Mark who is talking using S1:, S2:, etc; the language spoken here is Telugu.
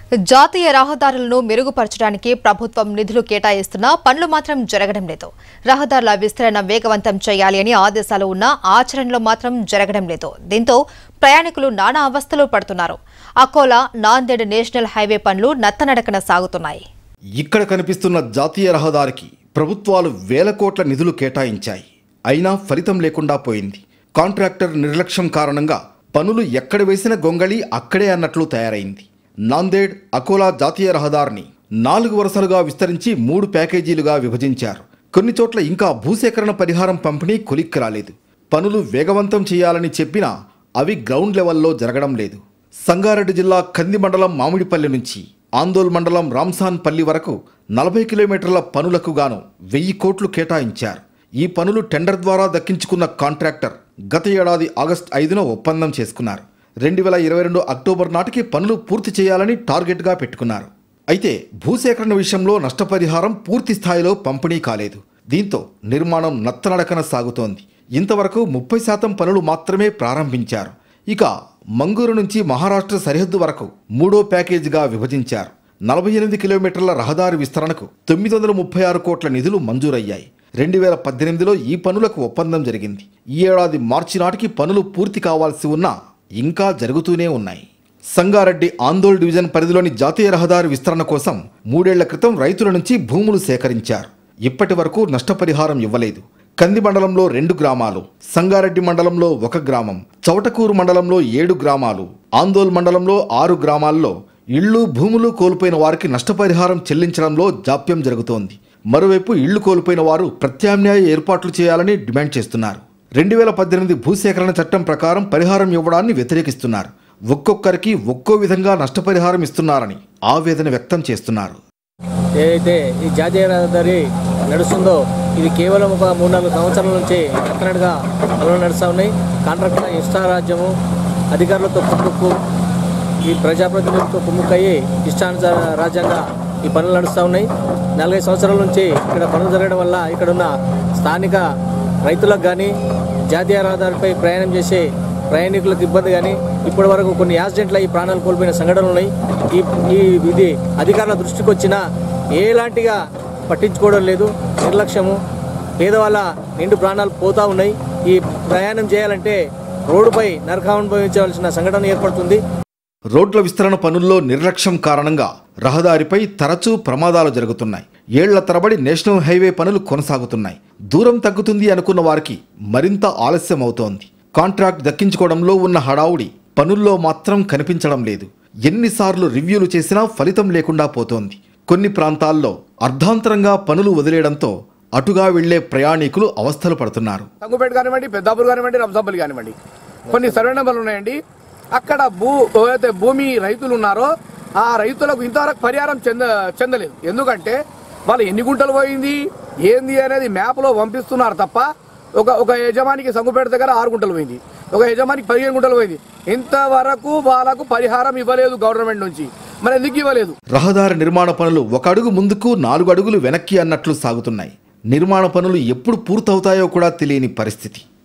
S1: జాతీయ రహదారులను మెరుగుపరచడానికి ప్రభుత్వం నిధులు కేటాయిస్తున్నా పనులు మాత్రం జరగడం లేదు రహదారుల విస్తరణ వేగవంతం చేయాలి అని ఆదేశాలు ఉన్నా ఆచరణలో మాత్రం జరగడం లేదు దీంతో ప్రయాణికులు నానా అవస్థలు పడుతున్నారు అకోలా నాందేడ్ నేషనల్ హైవే పనులు నత్తనడకన సాగుతున్నాయి
S2: ఇక్కడ కనిపిస్తున్న జాతీయ రహదారికి ప్రభుత్వాలు వేల కోట్ల నిధులు కేటాయించాయి అయినా ఫలితం లేకుండా పోయింది కాంట్రాక్టర్ నిర్లక్ష్యం కారణంగా పనులు ఎక్కడ వేసిన గొంగళి అక్కడే అన్నట్లు తయారైంది నాందేడ్ అకోలా జాతీయ రహదారిని నాలుగు వరుసలుగా విస్తరించి మూడు ప్యాకేజీలుగా విభజించారు కొన్ని చోట్ల ఇంకా భూసేకరణ పరిహారం పంపిణీ కొలిక్కి రాలేదు పనులు వేగవంతం చేయాలని చెప్పినా అవి గ్రౌండ్ లెవెల్లో జరగడం లేదు సంగారెడ్డి జిల్లా కంది మండలం మామిడిపల్లి నుంచి ఆందోల్ మండలం రామ్సాన్పల్లి వరకు నలభై కిలోమీటర్ల పనులకు గాను వెయ్యి కోట్లు కేటాయించారు ఈ పనులు టెండర్ ద్వారా దక్కించుకున్న కాంట్రాక్టర్ గత ఏడాది ఆగస్టు ఐదున ఒప్పందం చేసుకున్నారు రెండు వేల ఇరవై రెండు అక్టోబర్ నాటికి పనులు పూర్తి చేయాలని టార్గెట్గా పెట్టుకున్నారు అయితే భూసేకరణ విషయంలో నష్టపరిహారం పూర్తి స్థాయిలో పంపిణీ కాలేదు దీంతో నిర్మాణం నత్తనడకన సాగుతోంది ఇంతవరకు ముప్పై శాతం పనులు మాత్రమే ప్రారంభించారు ఇక మంగూరు నుంచి మహారాష్ట్ర సరిహద్దు వరకు మూడో ప్యాకేజీగా విభజించారు నలభై ఎనిమిది కిలోమీటర్ల రహదారి విస్తరణకు తొమ్మిది వందల ముప్పై ఆరు కోట్ల నిధులు మంజూరయ్యాయి రెండు వేల పద్దెనిమిదిలో ఈ పనులకు ఒప్పందం జరిగింది ఈ ఏడాది మార్చి నాటికి పనులు పూర్తి కావాల్సి ఉన్నా ఇంకా జరుగుతూనే ఉన్నాయి సంగారెడ్డి ఆందోళ్ డివిజన్ పరిధిలోని జాతీయ రహదారి విస్తరణ కోసం మూడేళ్ల క్రితం రైతుల నుంచి భూములు సేకరించారు ఇప్పటి వరకు నష్టపరిహారం ఇవ్వలేదు కంది మండలంలో రెండు గ్రామాలు సంగారెడ్డి మండలంలో ఒక గ్రామం చౌటకూరు మండలంలో ఏడు గ్రామాలు ఆందోళ్ మండలంలో ఆరు గ్రామాల్లో ఇళ్లు భూములు కోల్పోయిన వారికి నష్టపరిహారం చెల్లించడంలో జాప్యం జరుగుతోంది మరోవైపు ఇళ్లు కోల్పోయిన వారు ప్రత్యామ్నాయ ఏర్పాట్లు చేయాలని డిమాండ్ చేస్తున్నారు రెండు వేల పద్దెనిమిది భూసేకరణ చట్టం ప్రకారం పరిహారం ఇవ్వడాన్ని వ్యతిరేకిస్తున్నారు ఒక్కొక్కరికి ఒక్కో విధంగా నష్టపరిహారం ఇస్తున్నారని ఆవేదన వ్యక్తం చేస్తున్నారు
S3: ఏదైతే ఈ జాతీయ రహదారి నడుస్తుందో ఇది కేవలం ఒక మూడు నాలుగు సంవత్సరాల నుంచి ఎక్కడగా పనులు నడుస్తూ ఉన్నాయి కాంట్రాక్టర్ ఇష్టారాజ్యము అధికారులతో కుమ్ముక్కు ఈ ప్రజాప్రతినిధులతో కుమ్ముక్కయ్యి ఇష్టానుసార రాజ్యంగా ఈ పనులు నడుస్తూ ఉన్నాయి నలభై సంవత్సరాల నుంచి ఇక్కడ పనులు జరగడం వల్ల ఇక్కడున్న స్థానిక రైతులకు కానీ జాతీయ రహదారిపై ప్రయాణం చేసే ప్రయాణికులకు ఇబ్బంది కానీ ఇప్పటి వరకు కొన్ని యాక్సిడెంట్లు అయ్యి ప్రాణాలు కోల్పోయిన సంఘటనలు ఉన్నాయి ఈ ఈ ఇది అధికారుల దృష్టికి వచ్చినా ఏలాంటిగా పట్టించుకోవడం లేదు నిర్లక్ష్యము పేదవాళ్ళ నిండు ప్రాణాలు పోతా ఉన్నాయి ఈ ప్రయాణం చేయాలంటే రోడ్డుపై నరకం అనుభవించవలసిన సంఘటన ఏర్పడుతుంది
S2: రోడ్ల విస్తరణ పనుల్లో నిర్లక్ష్యం కారణంగా రహదారిపై తరచూ ప్రమాదాలు జరుగుతున్నాయి ఏళ్ల తరబడి నేషనల్ హైవే పనులు కొనసాగుతున్నాయి దూరం తగ్గుతుంది అనుకున్న వారికి మరింత ఆలస్యం అవుతోంది కాంట్రాక్ట్ దక్కించుకోవడంలో ఉన్న హడావుడి పనుల్లో మాత్రం కనిపించడం లేదు ఎన్నిసార్లు రివ్యూలు చేసినా ఫలితం లేకుండా పోతోంది కొన్ని ప్రాంతాల్లో అర్ధాంతరంగా పనులు వదిలేయడంతో అటుగా వెళ్లే ప్రయాణికులు అవస్థలు పడుతున్నారు
S4: సంగుపేట కానివ్వండి పెద్దాపూర్ కానివ్వండి రంజాపల్లి కానివ్వండి కొన్ని సర్వే నెంబర్లు ఉన్నాయండి అక్కడ భూ ఏదైతే భూమి రైతులు ఉన్నారో ఆ రైతులకు ఇంతవరకు పరిహారం చెంద చెందలేదు ఎందుకంటే వాళ్ళు ఎన్ని గుంటలు పోయింది ఏంది అనేది మ్యాప్లో పంపిస్తున్నారు తప్ప ఒక ఒక యజమానికి సంగుపేట దగ్గర ఆరు గుంటలు పోయింది ఒక యజమానికి పదిహేను గుంటలు పోయింది ఇంతవరకు వాళ్ళకు పరిహారం ఇవ్వలేదు గవర్నమెంట్ నుంచి మరి ఎందుకు ఇవ్వలేదు
S2: రహదారి నిర్మాణ పనులు ఒక అడుగు ముందుకు నాలుగు అడుగులు వెనక్కి అన్నట్లు సాగుతున్నాయి నిర్మాణ పనులు ఎప్పుడు పూర్తవుతాయో కూడా తెలియని పరిస్థితి